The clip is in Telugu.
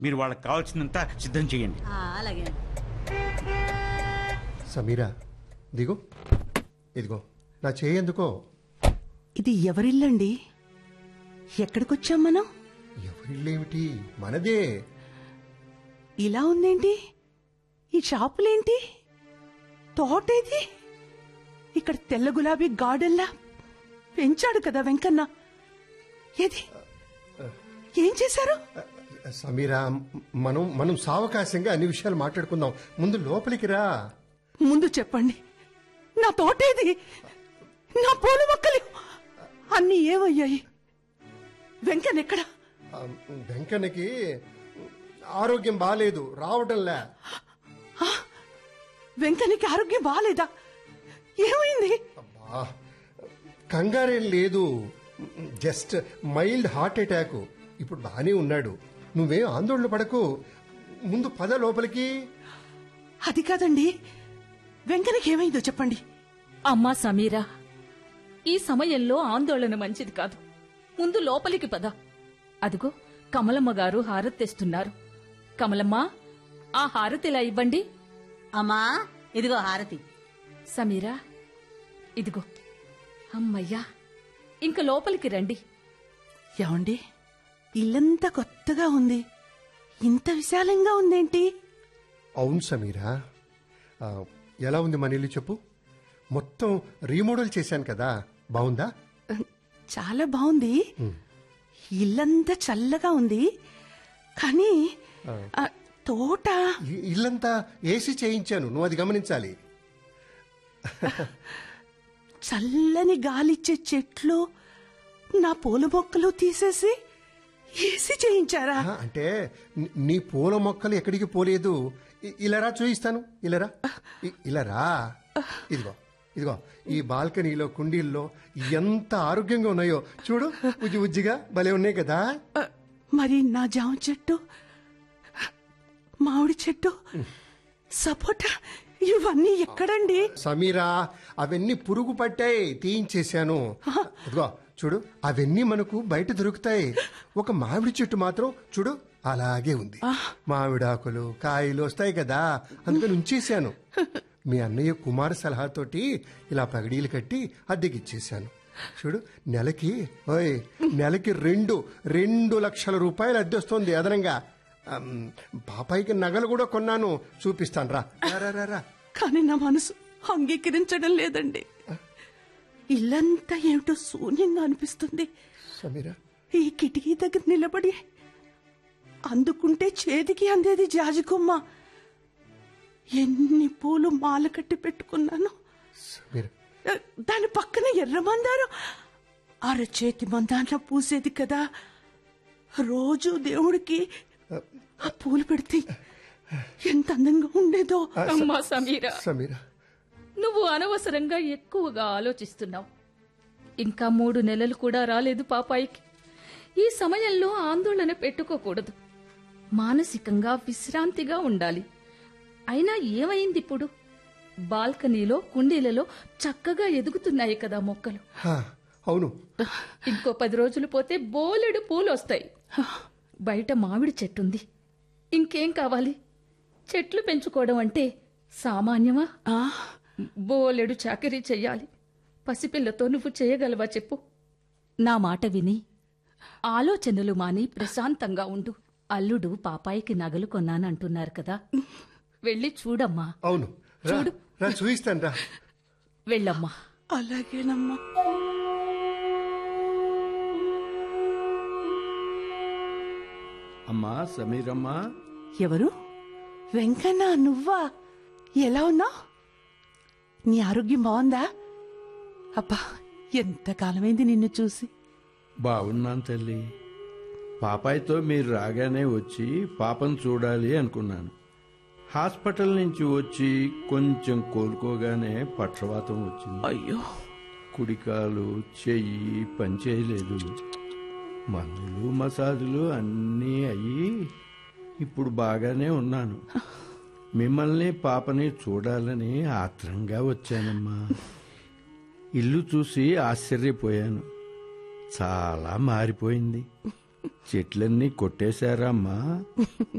మీరు వాళ్ళకి కావాల్సినంత సిద్ధం చేయండి ఆ, అలాగే సమీరా దిగు ఇదిగో నా చేయందుకో ఇది ఎవరిల్లండి ఎక్కడికొచ్చాం మనం ఎవరిల్లేమిటి మనదే ఇలా ఉందేంటి ఈ షాపులేంటి తోటేది ఇక్కడ తెల్ల గులాబీ గార్డెన్లా పెంచాడు కదా వెంకన్న ఏది ఏం చేశారు సమీరా మనం మనం సావకాశంగా అన్ని విషయాలు మాట్లాడుకుందాం ముందు లోపలికి రా ముందు చెప్పండి నా తోటేది నా పూల మొక్కలు అన్ని ఏమయ్యాయి వెంకన్న ఎక్కడా ఆ, వెంకన్నకి ఆరోగ్యం బాగాలేదు రావటంలే వెంకన్నకి ఆరోగ్యం బాగాలేదా ఏమైంది అబ్బా కంగారేం లేదు జస్ట్ మైల్డ్ హార్ట్ అటాక్ ఇప్పుడు బానే ఉన్నాడు నువ్వేం ఆందోళన పడకు ముందు పద లోపలికి అది కాదండి వెంకన్నకి ఏమైందో చెప్పండి అమ్మా సమీరా ఈ సమయంలో ఆందోళన మంచిది కాదు ముందు లోపలికి పద అదిగో కమలమ్మ గారు హారతి తెస్తున్నారు కమలమ్మ ఆ హారతి ఇలా ఇవ్వండి అమ్మా ఇదిగో హారతి సమీరా ఇదిగో అమ్మయ్యా ఇంక లోపలికి రండి ఏమండి ఇల్లంతా కొత్తగా ఉంది ఇంత విశాలంగా ఉందేంటి అవును సమీరా ఆ, ఎలా ఉంది మన ఇల్లు చెప్పు మొత్తం రీమోడల్ చేశాను కదా బాగుందా చాలా బాగుంది ఇల్లంతా చల్లగా ఉంది కానీ ఆ, తోట ఇ- ఇల్లంతా ఏసీ చేయించాను నువ్వు అది గమనించాలి చల్లని గాలిచ్చే చెట్లు నా పూల మొక్కలు తీసేసి ఏసి చేయించారా ఆ, అంటే ని- నీ పూల మొక్కలు ఎక్కడికి పోలేదు ఇ- ఇలారా చూయిస్తాను ఇలారా ఇ- ఇలారా ఇదిగో ఇదిగో ఈ బాల్కనీలో కుండీల్లో ఎంత ఆరోగ్యంగా ఉన్నాయో చూడు ఉజ్జి ఉజ్జిగా భలే ఉన్నాయి కదా ఆ, మరి నా జామ చెట్టు మామిడి చెట్టు సపోటా ఇవన్నీ ఎక్కడండి సమీరా అవన్నీ పురుగు పట్టాయి తీయించేశాను ఇదిగో చూడు అవన్నీ మనకు బయట దొరుకుతాయి ఒక మామిడి చెట్టు మాత్రం చూడు అలాగే ఉంది మామిడాకులు కాయలు వస్తాయి కదా అందుకని ఉంచేశాను మీ అన్నయ్య కుమార్ సలహాతోటి ఇలా పగడీలు కట్టి అద్దెకిచ్చేశాను చూడు నెలకి ఓయ్ నెలకి రెండు రెండు లక్షల రూపాయలు అద్దె వస్తుంది అదనంగా అమ్, పాపాయికి నగలు కూడా కొన్నాను చూపిస్తాను రా రా, రా, రా, రా కానీ నా మనసు అంగీకరించడం లేదండి ఇల్లంతా ఏమిటో శూన్యంగా అనిపిస్తుంది సమీరా ఈ కిటికీ దగ్గర నిలబడి అందుకుంటే చేతికి అందేది జాజికొమ్మ ఎన్ని పూలు మాల కట్టి పెట్టుకున్నాను సమీరా ఆ, దాని పక్కన ఎర్ర మందారం అరచేతి మందాన పూసేది కదా రోజు దేవుడికి ఆ పూలు పెడితే ఎంత అందంగా ఉండేదో అమ్మా సమీరా సమీరా నువ్వు అనవసరంగా ఎక్కువగా ఆలోచిస్తున్నావు ఇంకా మూడు నెలలు కూడా రాలేదు పాపాయికి ఈ సమయంలో ఆందోళన పెట్టుకోకూడదు మానసికంగా విశ్రాంతిగా ఉండాలి అయినా ఏమైంది ఇప్పుడు బాల్కనీలో కుండీలలో చక్కగా ఎదుగుతున్నాయి కదా మొక్కలు హా, అవును ఇంకో పది రోజులు పోతే బోలెడు పూలు వస్తాయి బయట మామిడి చెట్టుంది ఇంకేం కావాలి చెట్లు పెంచుకోవడం అంటే సామాన్యమా ఆ, బోలెడు చాకరీ చెయ్యాలి పసిపిల్లతో నువ్వు చేయగలవా చెప్పు నా మాట విని ఆలోచనలు మాని ప్రశాంతంగా ఉండు అల్లుడు పాపాయికి నగలు కొన్నానంటున్నారు కదా వెళ్ళి చూడమ్మా అవును రా చూడు. రా చూయిస్తాను రా వెళ్ళమ్మా అలాగేనమ్మా అమ్మా సమీరమ్మా ఎవరు వెంకన్న నువ్వా ఎలా ఉన్నావు నీ ఆరోగ్యం బాగుందా అబ్బా ఎంతకాలమైంది నిన్ను చూసి బాగున్నాను తల్లి పాపాయితో మీరు రాగానే వచ్చి పాపను చూడాలి అనుకున్నాను హాస్పిటల్ నుంచి వచ్చి కొంచెం కోలుకోగానే పక్షవాతం వచ్చింది అయ్యో కుడికాలు చెయ్యి పనిచేయలేదు మందులు మసాజులు అన్నీ అయ్యి ఇప్పుడు బాగానే ఉన్నాను మిమ్మల్ని పాపని చూడాలని ఆత్రంగా వచ్చానమ్మా ఇల్లు చూసి ఆశ్చర్యపోయాను చాలా మారిపోయింది చెట్లన్నీ కొట్టేశారా అమ్మా